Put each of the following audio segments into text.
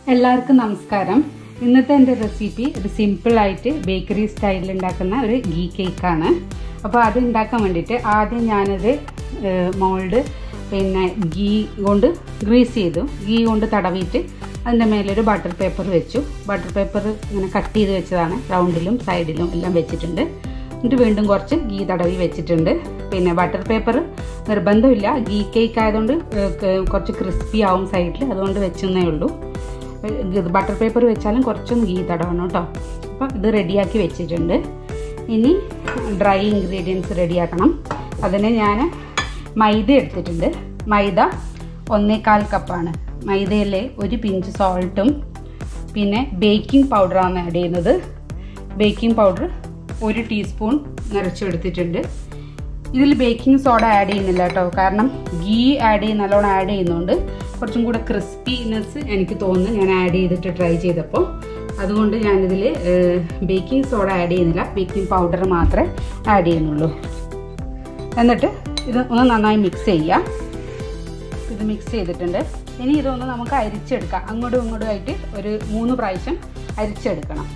എല്ലാവർക്കും നമസ്കാരം ഇന്നത്തെ എൻ്റെ റെസിപ്പി ഒരു സിമ്പിളായിട്ട് ബേക്കറി സ്റ്റൈലിൽ ഉണ്ടാക്കുന്ന ഒരു ഗീ കേക്കാണ് അപ്പോൾ അത് ഉണ്ടാക്കാൻ വേണ്ടിയിട്ട് ആദ്യം ഞാനത് മോൾഡ് പിന്നെ ഗീ കൊണ്ട് ഗ്രീസ് ചെയ്തു ഗീ കൊണ്ട് തടവിയിട്ട് അതിൻ്റെ മേലൊരു ബട്ടർ പേപ്പർ വെച്ചു ബട്ടർ പേപ്പർ ഇങ്ങനെ കട്ട് ചെയ്ത് വെച്ചതാണ് റൗണ്ടിലും സൈഡിലും എല്ലാം വെച്ചിട്ടുണ്ട് എന്നിട്ട് വീണ്ടും കുറച്ച് ഗീ തടവി വെച്ചിട്ടുണ്ട് പിന്നെ ബട്ടർ പേപ്പർ നിർബന്ധമില്ല ഗീ കേക്ക് ആയതുകൊണ്ട് കുറച്ച് ക്രിസ്പി ആവും സൈഡിൽ അതുകൊണ്ട് വെച്ചെന്നേ ഉള്ളൂ ഇത് ബട്ടർ പേപ്പർ വെച്ചാലും കുറച്ചൊന്ന് ഗീ തടവണം കേട്ടോ അപ്പോൾ ഇത് റെഡിയാക്കി വെച്ചിട്ടുണ്ട് ഇനി ഡ്രൈ ഇൻഗ്രീഡിയൻസ് റെഡിയാക്കണം അതിന് ഞാൻ മൈദ എടുത്തിട്ടുണ്ട് മൈദ ഒന്നേകാൽ കപ്പാണ് മൈദയിൽ ഒരു പിഞ്ച് സോൾട്ടും പിന്നെ ബേക്കിംഗ് പൗഡറാണ് ആഡ് ചെയ്യുന്നത് ബേക്കിംഗ് പൗഡർ ഒരു ടീസ്പൂൺ നിറച്ചെടുത്തിട്ടുണ്ട് ഇതിൽ ബേക്കിംഗ് സോഡ ആഡ് ചെയ്യുന്നില്ല കേട്ടോ കാരണം ഗീ ആഡ് ചെയ്ത് നല്ലോണം ആഡ് ചെയ്യുന്നതുകൊണ്ട് കുറച്ചും കൂടെ ക്രിസ്പിനെസ് എനിക്ക് തോന്നുന്നു ഞാൻ ആഡ് ചെയ്തിട്ട് ട്രൈ ചെയ്തപ്പോൾ അതുകൊണ്ട് ഞാനിതിൽ ബേക്കിംഗ് സോഡ ആഡ് ചെയ്യുന്നില്ല ബേക്കിംഗ് പൗഡർ മാത്രമേ ആഡ് ചെയ്യുന്നുള്ളൂ എന്നിട്ട് ഇത് ഒന്ന് നന്നായി മിക്സ് ചെയ്യുക ഇത് മിക്സ് ചെയ്തിട്ടുണ്ട് ഇനി ഇതൊന്ന് നമുക്ക് അരിച്ചെടുക്കാം അങ്ങോട്ടും ഇങ്ങോട്ടും ആയിട്ട് ഒരു മൂന്ന് പ്രാവശ്യം അരിച്ചെടുക്കണം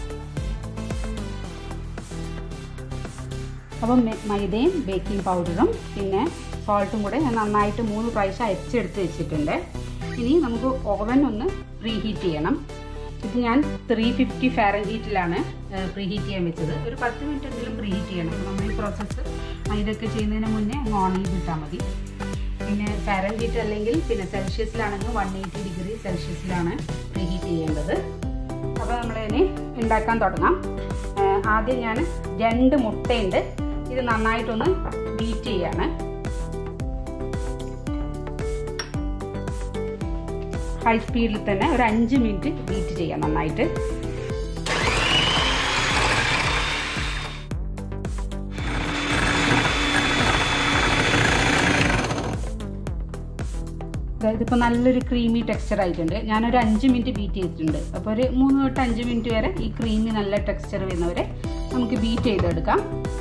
അപ്പം മൈദയും ബേക്കിംഗ് പൗഡറും പിന്നെ സോൾട്ടും കൂടെ ഞാൻ നന്നായിട്ട് മൂന്ന് പ്രാവശ്യം അരിച്ചെടുത്ത് വെച്ചിട്ടുണ്ട് ഇനി നമുക്ക് ഓവൻ ഒന്ന് പ്രീ ഹീറ്റ് ചെയ്യണം ഇത് ഞാൻ ത്രീ ഫിഫ്റ്റി ഫാരൻ ഹീറ്റിലാണ് പ്രീ ഹീറ്റ് ചെയ്യാൻ വെച്ചത് ഒരു പത്ത് മിനിറ്റ് എങ്കിലും പ്രീ ഹീറ്റ് ചെയ്യണം അപ്പോൾ നമ്മൾ ഈ പ്രോസസ്സ് മൈദൊക്കെ ചെയ്യുന്നതിന് മുന്നേ അങ്ങ് ഓൺ ചെയ്തിട്ടാൽ മതി പിന്നെ ഫാരൻ ഹീറ്റ് അല്ലെങ്കിൽ പിന്നെ സെൽഷ്യസിലാണെങ്കിൽ വൺ എയ്റ്റി ഡിഗ്രി സെൽഷ്യസിലാണ് പ്രീ ഹീറ്റ് ചെയ്യേണ്ടത് അപ്പോൾ നമ്മളിനി ഉണ്ടാക്കാൻ തുടങ്ങാം ആദ്യം ഞാൻ രണ്ട് മുട്ടയുണ്ട് ഇത് നന്നായിട്ടൊന്ന് ബീറ്റ് ചെയ്യാണ് ഹൈ സ്പീഡിൽ തന്നെ ഒരു അഞ്ച് മിനിറ്റ് ബീറ്റ് ചെയ്യാം നന്നായിട്ട് ഇതിപ്പോൾ നല്ലൊരു ക്രീമി ടെക്സ്ചർ ആയിട്ടുണ്ട് ഞാനൊരു അഞ്ച് മിനിറ്റ് ബീറ്റ് ചെയ്തിട്ടുണ്ട് അപ്പോൾ ഒരു മൂന്ന് തൊട്ട് അഞ്ച് മിനിറ്റ് വരെ ഈ ക്രീമി നല്ല ടെക്സ്ചർ വരുന്നവരെ നമുക്ക് ബീറ്റ് ചെയ്തെടുക്കാം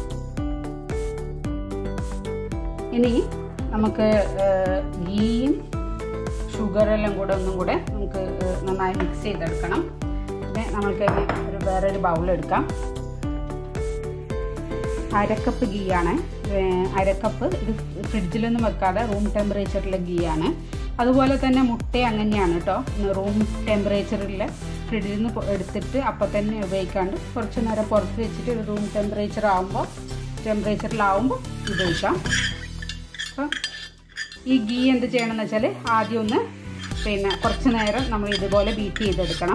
ഇനി നമുക്ക് ഗീയും ഷുഗറെല്ലാം കൂടെ ഒന്നും കൂടെ നമുക്ക് നന്നായി മിക്സ് ചെയ്തെടുക്കണം പിന്നെ നമ്മൾക്ക് ഒരു വേറൊരു ബൗളെടുക്കാം അരക്കപ്പ് ഗീ ആണ് അരക്കപ്പ് ഇത് ഫ്രിഡ്ജിലൊന്നും വെക്കാതെ റൂം ടെമ്പറേച്ചറിലെ ഗീ ആണ് അതുപോലെ തന്നെ മുട്ട അങ്ങനെയാണ് കേട്ടോ റൂം ടെമ്പറേച്ചറിൽ ഫ്രിഡ്ജിൽ നിന്ന് എടുത്തിട്ട് അപ്പം തന്നെ ഉപയോഗിക്കാണ്ട് കുറച്ച് നേരം പുറത്ത് വെച്ചിട്ട് ഒരു റൂം ടെമ്പറേച്ചർ ആകുമ്പോൾ ടെമ്പറേച്ചറിലാവുമ്പോൾ ഉപയോഗിക്കാം അപ്പം ഈ ഗീ എന്ത് ചെയ്യണമെന്ന് വെച്ചാൽ ആദ്യം ഒന്ന് പിന്നെ കുറച്ച് നേരം നമ്മൾ ഇതുപോലെ ബീറ്റ് ചെയ്തെടുക്കണം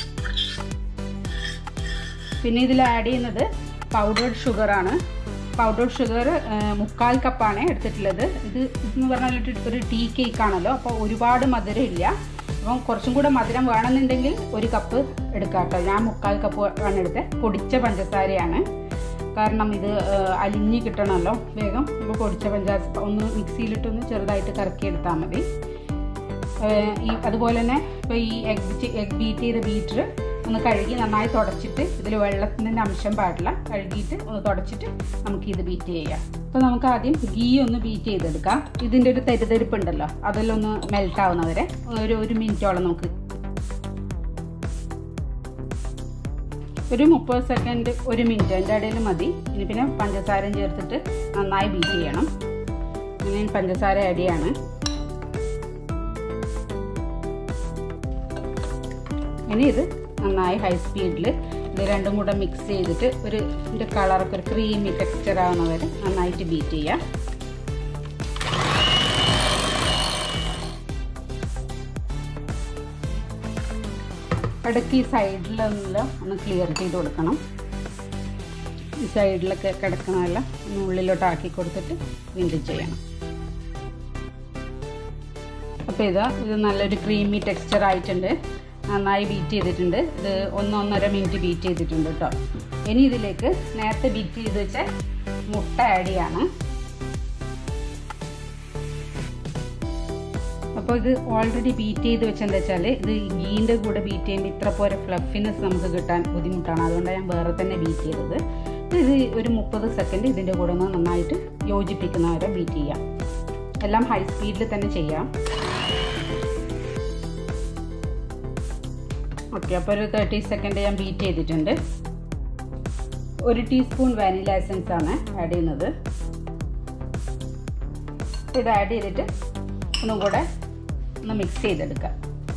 പിന്നെ ഇതിൽ ആഡ് ചെയ്യുന്നത് പൗഡേർഡ് ഷുഗറാണ് പൗഡേർഡ് ഷുഗർ മുക്കാൽ കപ്പാണ് എടുത്തിട്ടുള്ളത് ഇത് എന്ന് പറഞ്ഞാൽ ഒരു ടീ കേക്ക് ആണല്ലോ അപ്പോൾ ഒരുപാട് മധുരം ഇല്ല അപ്പം കുറച്ചും കൂടെ മധുരം വേണമെന്നുണ്ടെങ്കിൽ ഒരു കപ്പ് എടുക്കാം കേട്ടോ ഞാൻ മുക്കാൽ കപ്പ് ആണ് എടുത്തത് പൊടിച്ച പഞ്ചസാരയാണ് കാരണം ഇത് അലിഞ്ഞ് കിട്ടണമല്ലോ വേഗം ഇപ്പോൾ പൊടിച്ച പഞ്ചാര ഒന്ന് മിക്സിയിലിട്ടൊന്ന് ചെറുതായിട്ട് കറക്കിയെടുത്താൽ മതി ഈ അതുപോലെ തന്നെ ഇപ്പോൾ ഈ എഗ് എഗ് ബീറ്റ് ചെയ്ത ബീറ്റർ ഒന്ന് കഴുകി നന്നായി തുടച്ചിട്ട് ഇതിൽ വെള്ളത്തിൻ്റെ അംശം പാടില്ല കഴുകിയിട്ട് ഒന്ന് തുടച്ചിട്ട് നമുക്ക് ഇത് ബീറ്റ് ചെയ്യാം അപ്പോൾ നമുക്ക് ആദ്യം ഗീ ഒന്ന് ബീറ്റ് ചെയ്തെടുക്കാം ഇതിൻ്റെ ഒരു തരിതരിപ്പ് ഉണ്ടല്ലോ അതെല്ലാം ഒന്ന് മെൽറ്റ് ആവുന്നവരെ ഒരു ഒരു മിനിറ്റോളം നമുക്ക് ഒരു മുപ്പത് സെക്കൻഡ് ഒരു മിനിറ്റ് അതിൻ്റെ ഇടയിൽ മതി ഇനി പിന്നെ പഞ്ചസാരയും ചേർത്തിട്ട് നന്നായി ബീറ്റ് ചെയ്യണം ഇനി പഞ്ചസാര ആഡ് ചെയ്യാണ് ഇനി ഇത് നന്നായി ഹൈ സ്പീഡിൽ ഇത് രണ്ടും കൂടെ മിക്സ് ചെയ്തിട്ട് ഒരു ഇതിൻ്റെ കളറൊക്കെ ഒരു ക്രീമി ടെക്സ്ചർ ആവുന്ന വരെ നന്നായിട്ട് ബീറ്റ് ചെയ്യാം ഇടയ്ക്ക് ഈ സൈഡിലെല്ലാം ഒന്ന് ക്ലിയർ ചെയ്ത് കൊടുക്കണം ഈ സൈഡിലൊക്കെ കിടക്കണമെല്ലാം ഒന്ന് ഉള്ളിലോട്ട് ആക്കി കൊടുത്തിട്ട് വീണ്ടും ചെയ്യണം അപ്പോൾ ഇതാ ഇത് നല്ലൊരു ക്രീമി ടെക്സ്ചർ ആയിട്ടുണ്ട് നന്നായി ബീറ്റ് ചെയ്തിട്ടുണ്ട് ഇത് ഒന്നൊന്നര മിനിറ്റ് ബീറ്റ് ചെയ്തിട്ടുണ്ട് കേട്ടോ ഇനി ഇതിലേക്ക് നേരത്തെ ബീറ്റ് ചെയ്ത് വെച്ച മുട്ട ആഡ് ചെയ്യാണ് അപ്പോൾ ഇത് ഓൾറെഡി ബീറ്റ് ചെയ്ത് വെച്ചെന്താ വെച്ചാൽ ഇത് ഗീൻ്റെ കൂടെ ബീറ്റ് ചെയ്യുമ്പോൾ ഇത്ര പോലെ ഫ്ലഫിനെസ് നമുക്ക് കിട്ടാൻ ബുദ്ധിമുട്ടാണ് അതുകൊണ്ടാണ് ഞാൻ വേറെ തന്നെ ബീറ്റ് ചെയ്തത് ഇത് ഒരു മുപ്പത് സെക്കൻഡ് ഇതിൻ്റെ കൂടെ ഒന്ന് നന്നായിട്ട് യോജിപ്പിക്കുന്നവരെ ബീറ്റ് ചെയ്യാം എല്ലാം ഹൈ സ്പീഡിൽ തന്നെ ചെയ്യാം ഓക്കെ അപ്പോൾ ഒരു തേർട്ടി സെക്കൻഡ് ഞാൻ ബീറ്റ് ചെയ്തിട്ടുണ്ട് ഒരു ടീസ്പൂൺ വാനില എസൻസ് ആണ് ആഡ് ചെയ്യുന്നത് ഇത് ആഡ് ചെയ്തിട്ട് ഒന്നും കൂടെ ഒന്ന് മിക്സ് ചെയ്തെടുക്കാം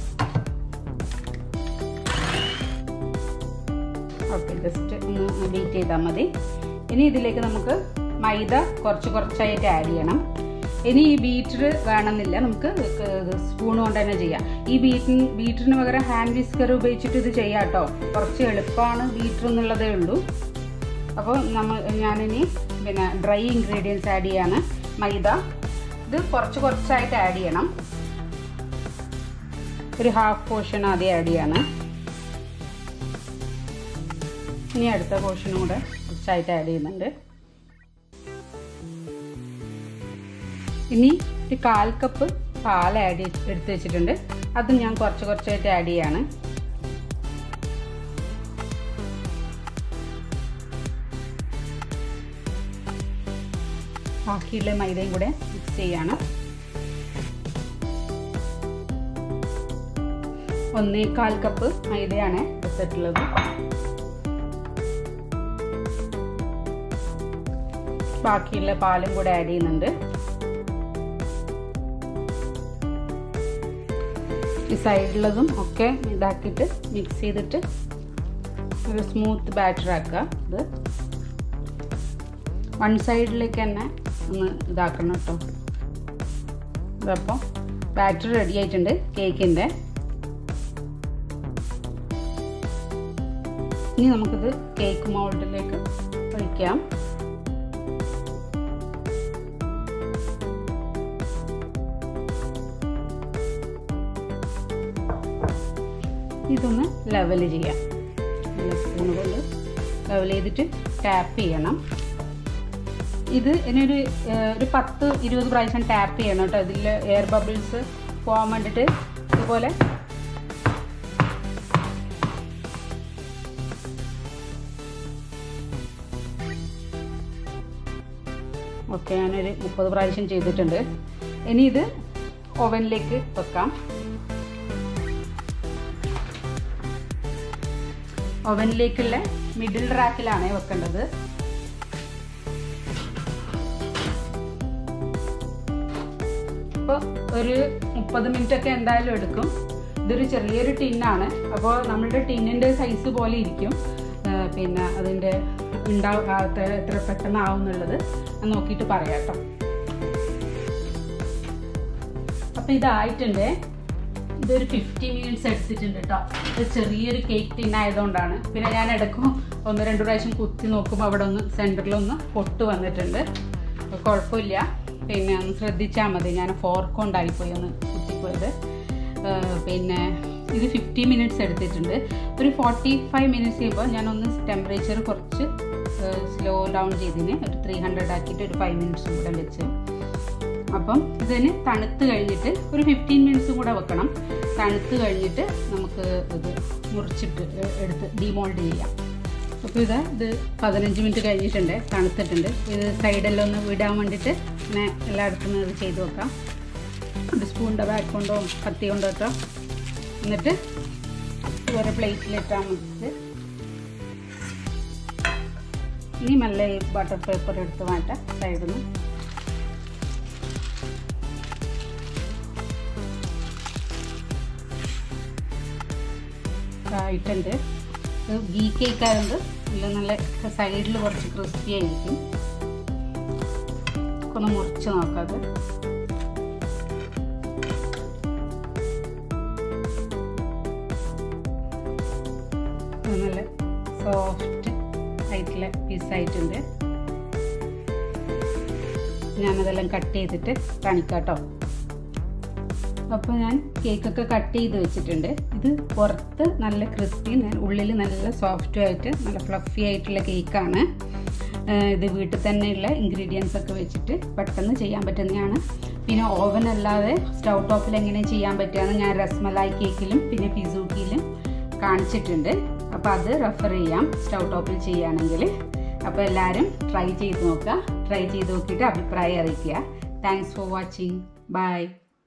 ഓക്കെ ജസ്റ്റ് ഒന്ന് ബീറ്റ് ചെയ്താൽ മതി ഇനി ഇതിലേക്ക് നമുക്ക് മൈദ കുറച്ച് കുറച്ചായിട്ട് ആഡ് ചെയ്യണം ഇനി ഈ ബീറ്റർ വേണമെന്നില്ല നമുക്ക് സ്പൂൺ കൊണ്ട് തന്നെ ചെയ്യാം ഈ ബീറ്റിന് ബീറ്ററിന് പകരം ഹാൻഡ് വിസ്കർ ഉപയോഗിച്ചിട്ട് ഇത് ചെയ്യാം കേട്ടോ കുറച്ച് എളുപ്പമാണ് ബീറ്റർ എന്നുള്ളതേ ഉള്ളൂ അപ്പോൾ നമ്മൾ ഞാനിനി പിന്നെ ഡ്രൈ ഇൻഗ്രീഡിയൻസ് ആഡ് ചെയ്യാണ് മൈദ ഇത് കുറച്ച് കുറച്ചായിട്ട് ആഡ് ചെയ്യണം ഒരു ഹാഫ് പോർഷൻ ആദ്യം ആഡ് ചെയ്യാണ് ഇനി അടുത്ത പോർഷനും കൂടെ കുറച്ചായിട്ട് ആഡ് ചെയ്യുന്നുണ്ട് ഇനി ഒരു കാൽ കപ്പ് പാൽ ആഡ് എടുത്ത് വെച്ചിട്ടുണ്ട് അതും ഞാൻ കുറച്ച് കുറച്ചായിട്ട് ആഡ് ചെയ്യാണ് ബാക്കിയുള്ള മൈദയും കൂടെ മിക്സ് ചെയ്യാണ് ഒന്നേകാൽ കപ്പ് മൈദയാണ് എടുത്തിട്ടുള്ളത് ബാക്കിയുള്ള പാലും കൂടെ ആഡ് ചെയ്യുന്നുണ്ട് ഈ സൈഡിലതും ഒക്കെ ഇതാക്കിയിട്ട് മിക്സ് ചെയ്തിട്ട് ഒരു സ്മൂത്ത് ബാറ്റർ ആക്കുക ഇത് വൺ സൈഡിലേക്ക് തന്നെ ഒന്ന് ഇതാക്കണം കേട്ടോ ഇതപ്പോൾ ബാറ്റർ റെഡി ആയിട്ടുണ്ട് കേക്കിൻ്റെ ഇനി നമുക്കിത് കേക്ക് മോൾഡിലേക്ക് ഒഴിക്കാം ഇതൊന്ന് ലെവൽ ചെയ്യാം സ്പൂൺ കൊണ്ട് ലെവൽ ചെയ്തിട്ട് ടാപ്പ് ചെയ്യണം ഇത് ഇനിയൊരു ഒരു പത്ത് ഇരുപത് പ്രാവശ്യം ടാപ്പ് ചെയ്യണം കേട്ടോ ഇതിൽ എയർ ബബിൾസ് പോകാൻ വേണ്ടിയിട്ട് ഇതുപോലെ ഓക്കെ ഞാനൊരു മുപ്പത് പ്രാവശ്യം ചെയ്തിട്ടുണ്ട് ഇനി ഇത് ഓവനിലേക്ക് വെക്കാം ഓവനിലേക്കുള്ള മിഡിൽ റാക്കിലാണ് വെക്കേണ്ടത് അപ്പോൾ ഒരു മുപ്പത് മിനിറ്റ് ഒക്കെ എന്തായാലും എടുക്കും ഇതൊരു ചെറിയൊരു ടിന്നാണ് അപ്പോൾ നമ്മളുടെ ടിന്നിൻ്റെ സൈസ് പോലെ ഇരിക്കും പിന്നെ അതിൻ്റെ ഉണ്ടാവും എത്ര പെട്ടെന്ന് ആവും എന്നുള്ളത് ഞാൻ നോക്കിയിട്ട് പറയാം കേട്ടോ അപ്പോൾ ഇതായിട്ടുണ്ട് ഇതൊരു ഫിഫ്റ്റി മിനിറ്റ്സ് എടുത്തിട്ടുണ്ട് കേട്ടോ ഇത് ചെറിയൊരു കേക്ക് ടിൻ ആയതുകൊണ്ടാണ് പിന്നെ ഞാൻ ഇടയ്ക്കും ഒന്ന് രണ്ട് പ്രാവശ്യം കുത്തി നോക്കുമ്പോൾ അവിടെ ഒന്ന് സെൻറ്ററിലൊന്ന് പൊട്ട് വന്നിട്ടുണ്ട് കുഴപ്പമില്ല പിന്നെ ഒന്ന് ശ്രദ്ധിച്ചാൽ മതി ഞാൻ ഫോർക്ക് കൊണ്ടായിപ്പോയി ഒന്ന് കുത്തിപ്പോയത് പിന്നെ ഇത് ഫിഫ്റ്റി മിനിറ്റ്സ് എടുത്തിട്ടുണ്ട് ഒരു ഫോർട്ടി ഫൈവ് മിനിറ്റ്സ് ചെയ്യുമ്പോൾ ഞാനൊന്ന് ടെമ്പറേച്ചർ കുറച്ച് സ്ലോ ഡൗൺ ചെയ്തിന് ഒരു ത്രീ ഹൺഡ്രഡ് ആക്കിയിട്ട് ഒരു ഫൈവ് മിനിറ്റ്സും കൂടെ വെച്ച് അപ്പം ഇതിന് തണുത്ത് കഴിഞ്ഞിട്ട് ഒരു ഫിഫ്റ്റീൻ മിനിറ്റ്സും കൂടെ വെക്കണം തണുത്ത് കഴിഞ്ഞിട്ട് നമുക്ക് ഇത് മുറിച്ചിട്ട് എടുത്ത് ഡിമോൾഡ് ചെയ്യാം അപ്പോൾ ഇത് ഇത് പതിനഞ്ച് മിനിറ്റ് കഴിഞ്ഞിട്ടുണ്ട് തണുത്തിട്ടുണ്ട് ഇത് സൈഡെല്ലാം ഒന്ന് വിടാൻ വേണ്ടിയിട്ട് ഇങ്ങനെ എല്ലായിടത്തും ഇത് ചെയ്ത് വെക്കാം ഒരു സ്പൂണിൻ്റെ ബാക്ക് കൊണ്ടോ കത്തി കൊണ്ടോ ഇട്ടോ എന്നിട്ട് ഒരു പ്ലേറ്റിലിട്ടാൽ മതി ഇനി മെല്ലെ ഈ ബട്ടർ പേപ്പർ എടുത്ത് മാറ്റാം സൈഡിൽ നിന്ന് ആയിട്ടുണ്ട് ഗീ കേക്ക് ആയതുകൊണ്ട് നല്ല നല്ല സൈഡിൽ കുറച്ച് ക്രിസ്പി ആയിരിക്കും ഒന്ന് മുറിച്ച് നോക്കാം അത് നല്ല സോഫ്റ്റ് ആയിട്ടുള്ള പീസായിട്ടുണ്ട് ഞാനതെല്ലാം കട്ട് ചെയ്തിട്ട് കാണിക്കാം കേട്ടോ അപ്പോൾ ഞാൻ കേക്കൊക്കെ കട്ട് ചെയ്ത് വെച്ചിട്ടുണ്ട് ഇത് പുറത്ത് നല്ല ക്രിസ്പി ഉള്ളിൽ നല്ല സോഫ്റ്റും ആയിട്ട് നല്ല ഫ്ലഫി ആയിട്ടുള്ള കേക്കാണ് ഇത് വീട്ടിൽ തന്നെയുള്ള ഇൻഗ്രീഡിയൻസ് ഒക്കെ വെച്ചിട്ട് പെട്ടെന്ന് ചെയ്യാൻ പറ്റുന്നതാണ് പിന്നെ ഓവൻ അല്ലാതെ സ്റ്റൗ ടോപ്പിൽ എങ്ങനെ ചെയ്യാൻ പറ്റുകയെന്ന് ഞാൻ രസ്മലായി കേക്കിലും പിന്നെ പിസൂക്കിയിലും കാണിച്ചിട്ടുണ്ട് അപ്പോൾ അത് റെഫർ ചെയ്യാം സ്റ്റൗ ടോപ്പിൽ ചെയ്യുകയാണെങ്കിൽ അപ്പോൾ എല്ലാവരും ട്രൈ ചെയ്ത് നോക്കുക ട്രൈ ചെയ്ത് നോക്കിയിട്ട് അഭിപ്രായം അറിയിക്കുക താങ്ക്സ് ഫോർ വാച്ചിങ് ബൈ